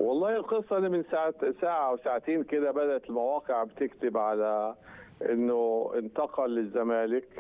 والله القصه ان من ساعه ساعه او ساعتين كده بدات المواقع بتكتب على انه انتقل للزمالك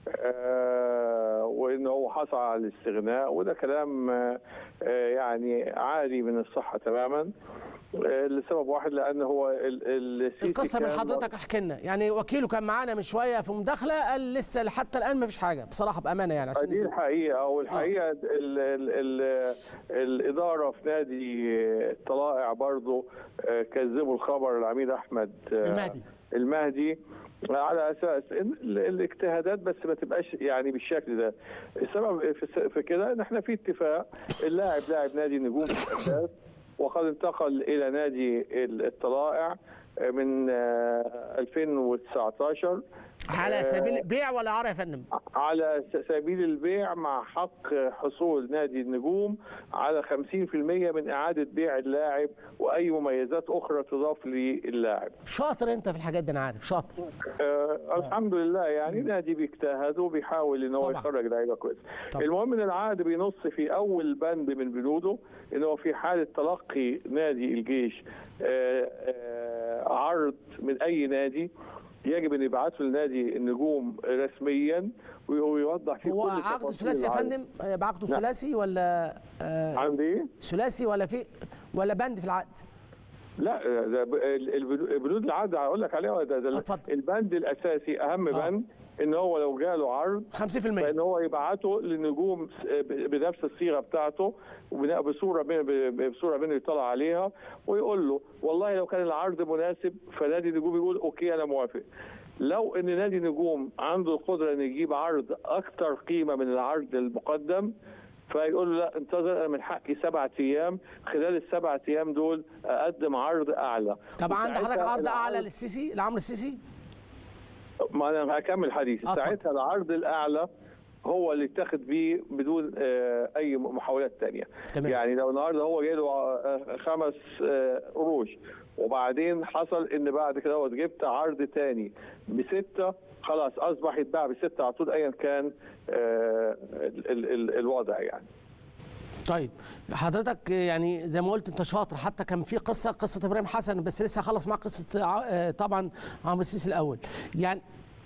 آه وانه هو حصل على الاستغناء وده كلام آه يعني عالي من الصحه تماما آه لسبب واحد لان هو ال- السيسي القصه من كان- حضرتك احكي لنا يعني وكيله كان معانا من شويه في مداخله قال لسه حتى الان ما فيش حاجه بصراحه بامانه يعني دي عشان الحقيقه والحقيقه ال ال ال الاداره في نادي الطلائع برضه آه، كذبوا الخبر العميد احمد آه، المهدي. المهدي على اساس ان ال- الاجتهادات بس ما تبقاش يعني بالشكل ده السبب في الس- في كده ان احنا في اتفاق اللاعب لاعب نادي النجوم في الاساس وقد انتقل الى نادي الطلائع آه، من آه، 2019 على آه، سبيل بيع ولا عار يا فندم على س- سبيل البيع مع حق حصول نادي النجوم على 50% من إعادة بيع اللاعب وأي مميزات أخرى تضاف للاعب شاطر انت في الحاجات دي انا عارف شاطر آه الحمد لله يعني نادي بيجتهد وبيحاول ان هو طبعا. يخرج لعيبه كويس طبعا. المهم ان العقد بينص في اول بند من بنوده ان هو في حاله تلقي نادي الجيش آه آه عرض من اي نادي يجب ان يبعثه لنادي النجوم رسميا ويوضح فيه هو كل عقد تفاصيل ثلاثي يا العقد. فندم آه، بعقده نعم. ثلاثي ولا آه، عندي ايه؟ ثلاثي ولا في ولا بند في العقد لا ده ب- ال- البنو- البنود العقد هقول لك عليها ده, ده اتفضل. البند الاساسي اهم آه. بند ان هو لو جاله عرض 50% فان هو يبعته للنجوم ب- بنفس الصيغه بتاعته وبناء بصوره بين ب- بصوره بين يطلع عليها ويقول له والله لو كان العرض مناسب فنادي النجوم يقول اوكي انا موافق لو ان نادي النجوم عنده القدره ان يجيب عرض اكثر قيمه من العرض المقدم فيقول له لا انتظر انا من حقي سبعة ايام خلال السبعة ايام دول اقدم عرض اعلى طب عند وساعتها حضرتك عرض اعلى العرض- للسيسي لعمرو السيسي ما انا هكمل حديثي آه، اتفضل. ساعتها العرض الاعلى هو اللي اتخذ بيه بدون آه، اي محاولات تانية تمام. يعني لو النهارده هو جاله آه، خمس آه، قروش وبعدين حصل ان بعد كده هو جبت عرض تاني بستة خلاص اصبح يتباع بستة على طول ايا كان آه، ال- ال- ال- الوضع يعني طيب حضرتك يعني زي ما قلت انت شاطر حتى كان في قصه قصه ابراهيم حسن بس لسه خلص مع قصه ع- آه، طبعا عمرو السيسي الاول يعني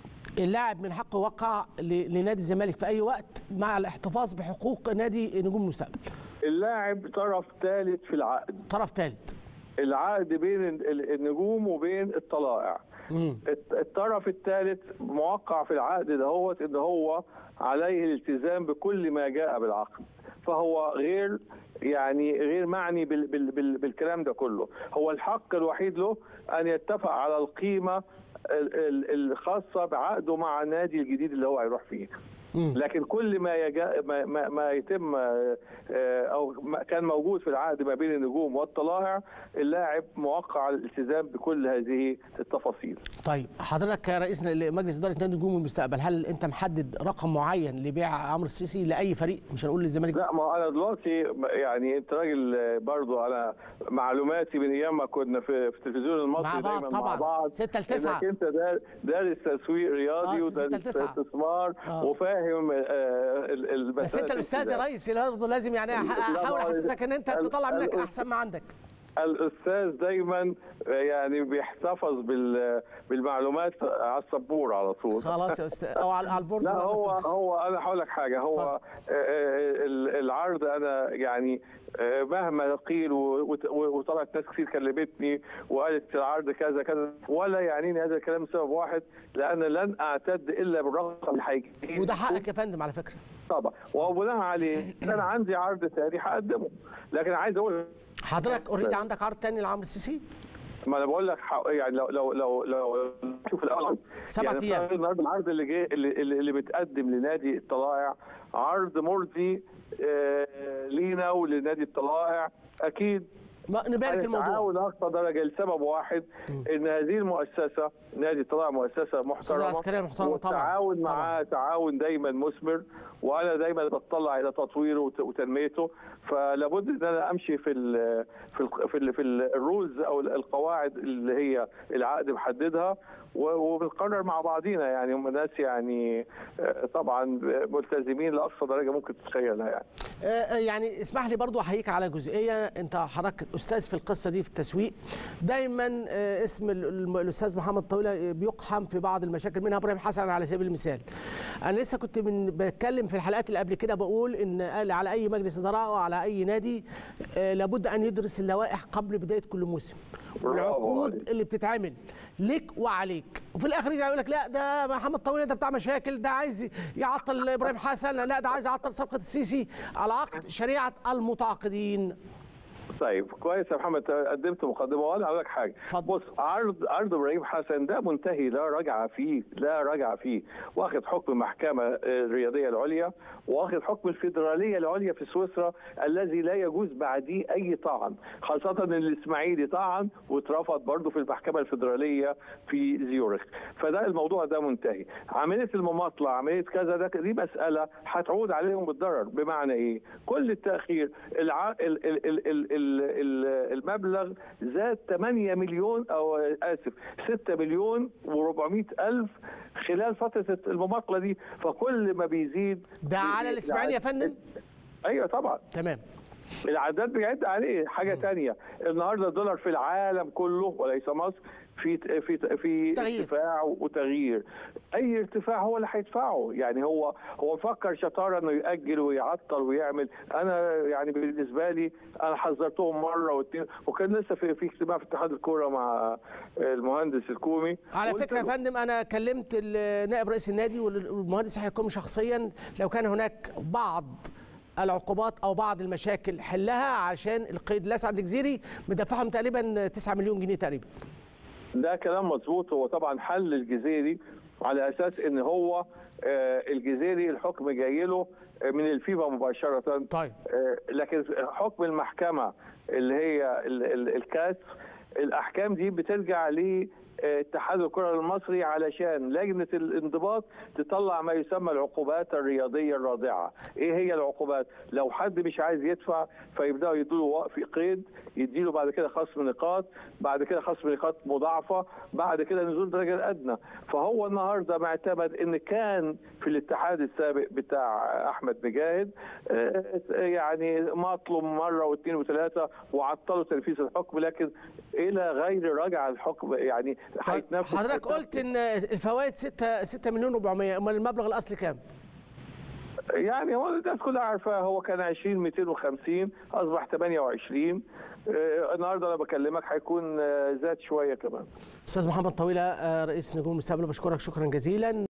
اللاعب من حقه يوقع ل- لنادي الزمالك في اي وقت مع الاحتفاظ بحقوق نادي نجوم المستقبل اللاعب طرف ثالث في العقد طرف ثالث العقد بين ال- النجوم وبين الطلائع الت- الطرف الثالث موقع في العقد دهوت ان هو عليه الالتزام بكل ما جاء بالعقد فهو غير يعني غير معني بال بال بال بالكلام ده كله هو الحق الوحيد له ان يتفق على القيمه ال- ال- الخاصه بعقده مع النادي الجديد اللي هو هيروح فيه لكن كل ما يجا ما, ما, ما يتم آه، او ما كان موجود في العقد ما بين النجوم والطلائع اللاعب موقع على الالتزام بكل هذه التفاصيل طيب حضرتك كرئيس مجلس اداره نادي نجوم المستقبل هل انت محدد رقم معين لبيع عمرو السيسي لاي فريق مش هنقول للزمالك لا بس ما انا دلوقتي يعني انت راجل برضو انا معلوماتي من ايام ما كنا في, في التلفزيون المصري مع بعض دايما مع طبعا. بعض ستة لتسعة. انك انت دار- دارس تسويق رياضي آه، ودارس ستة لتسعة. استثمار آه. وفاهم آه، ال- ال- بس انت مسألة الاستاذ يا الالتزام. ريس برضه لازم يعني أح- لا، احاول ما هو احسسك ان انت ال- تطلع منك ال- احسن ما عندك الاستاذ دايما يعني بيحتفظ بال- بالمعلومات على السبوره على طول خلاص يا استاذ او على على البورد لا بقى. هو هو انا هقول لك حاجه هو اتفضل. آه، آه، ال- العرض انا يعني آه، مهما قيل و- وت- وطلعت ناس كتير كلمتني وقالت العرض كذا كذا ولا يعنيني هذا الكلام لسبب واحد لان لن اعتد الا بالرقم اللي هيجي وده حقك يا فندم على فكره طبعا وبناء عليه انا عندي عرض تاني هقدمه لكن عايز اقول حضرتك اوريدي عندك عرض تاني لعمرو السيسي ما انا بقول لك حق- يعني لو لو لو لو شوف الاول سبعة يعني أيام. افترض النهارده العرض اللي جه اللي, اللي اللي بتقدم لنادي الطلائع عرض مرضي آه، لينا ولنادي الطلائع اكيد ما نبارك الموضوع تعاون اقصى درجه لسبب واحد ان هذه المؤسسه نادي الطلائع مؤسسه محترمه عسكرية محترمة طبعاً. والتعاون معاه تعاون دايما مثمر وانا دايما بتطلع الى تطويره وت- وتنميته فلابد ان انا امشي في ال في ال في, ال في الرولز او القواعد اللي هي العقد محددها و- وبنقرر مع بعضينا يعني هم ناس يعني آه، طبعا ملتزمين لاقصى درجه ممكن تتخيلها يعني آه، آه، يعني اسمح لي برضو احييك على جزئيه انت حضرتك استاذ في القصه دي في التسويق دايما آه، اسم ال- ال- الاستاذ محمد طويله بيقحم في بعض المشاكل منها ابراهيم حسن على سبيل المثال انا لسه كنت من بتكلم في الحلقات اللي قبل كده بقول ان قال على اي مجلس اداره او على اي نادي آه، لابد ان يدرس اللوائح قبل بدايه كل موسم برافو والعقود عليك. اللي بتتعمل ليك وعليك وفي الاخر يجي يقول لك لا ده محمد طويل ده بتاع مشاكل ده عايز يعطل ابراهيم حسن لا ده عايز يعطل صفقه السيسي على عقد شريعه المتعاقدين طيب كويس يا محمد قدمت مقدمه وانا هقول لك حاجه اتفضل. بص عرض عرض ابراهيم حسن ده منتهي لا رجعه فيه لا رجعه فيه واخد حكم المحكمه آه، الرياضيه العليا واخد حكم الفيدراليه العليا في سويسرا الذي لا يجوز بعديه اي طعن خاصه ان الاسماعيلي طعن واترفض برضه في المحكمه الفيدراليه في زيورخ فده الموضوع ده منتهي عمليه المماطله عمليه كذا ده دي مساله هتعود عليهم بالضرر بمعنى ايه كل التاخير الع... ال... ال... ال... ال... ال... ال- المبلغ زاد 8 مليون او اسف 6 مليون و400 الف خلال فتره المماطله دي فكل ما بيزيد ده على الاسماعيلي يا فندم ايوه طبعا تمام العداد بيعد عليه حاجه تانية النهارده الدولار في العالم كله وليس مصر في في في تغيير. ارتفاع وتغيير اي ارتفاع هو اللي هيدفعه يعني هو هو مفكر شطاره انه ياجل ويعطل ويعمل انا يعني بالنسبه لي انا حذرتهم مره واثنين وكان لسه في في اجتماع في اتحاد الكوره مع المهندس الكومي على قلت فكره يا له- فندم انا كلمت ال- نائب رئيس النادي والمهندس هيكون شخصيا لو كان هناك بعض العقوبات او بعض المشاكل حلها عشان القيد الاسعد الجزيري مدفعهم تقريبا 9 مليون جنيه تقريبا ده كلام مظبوط هو طبعا حل الجزيري على اساس ان هو آه، الجزيري الحكم جاي له آه، من الفيفا مباشره طيب آه، لكن حكم المحكمه اللي هي ال- ال- الكاس الاحكام دي بترجع ل اتحاد الكره المصري علشان لجنه الانضباط تطلع ما يسمى العقوبات الرياضيه الرادعه. ايه هي العقوبات؟ لو حد مش عايز يدفع فيبداوا يدوا له وقف قيد، يديله بعد كده خصم نقاط، بعد كده خصم نقاط مضاعفه، بعد كده نزول الدرجه الادنى. فهو النهارده معتمد ان كان في الاتحاد السابق بتاع احمد مجاهد آه، يعني مطلب مره واثنين وثلاثه وعطلوا تنفيذ الحكم لكن الى غير رجع الحكم يعني طيب هيتنفذ حضرتك قلت ان الفوائد 6 6 مليون 400 امال المبلغ الاصلي كام؟ يعني هو الناس كلها عارفاه هو كان 20 250 اصبح 28 آه، النهارده انا بكلمك هيكون آه، زاد شويه كمان استاذ محمد طويله آه، رئيس نجوم المستقبل بشكرك شكرا جزيلا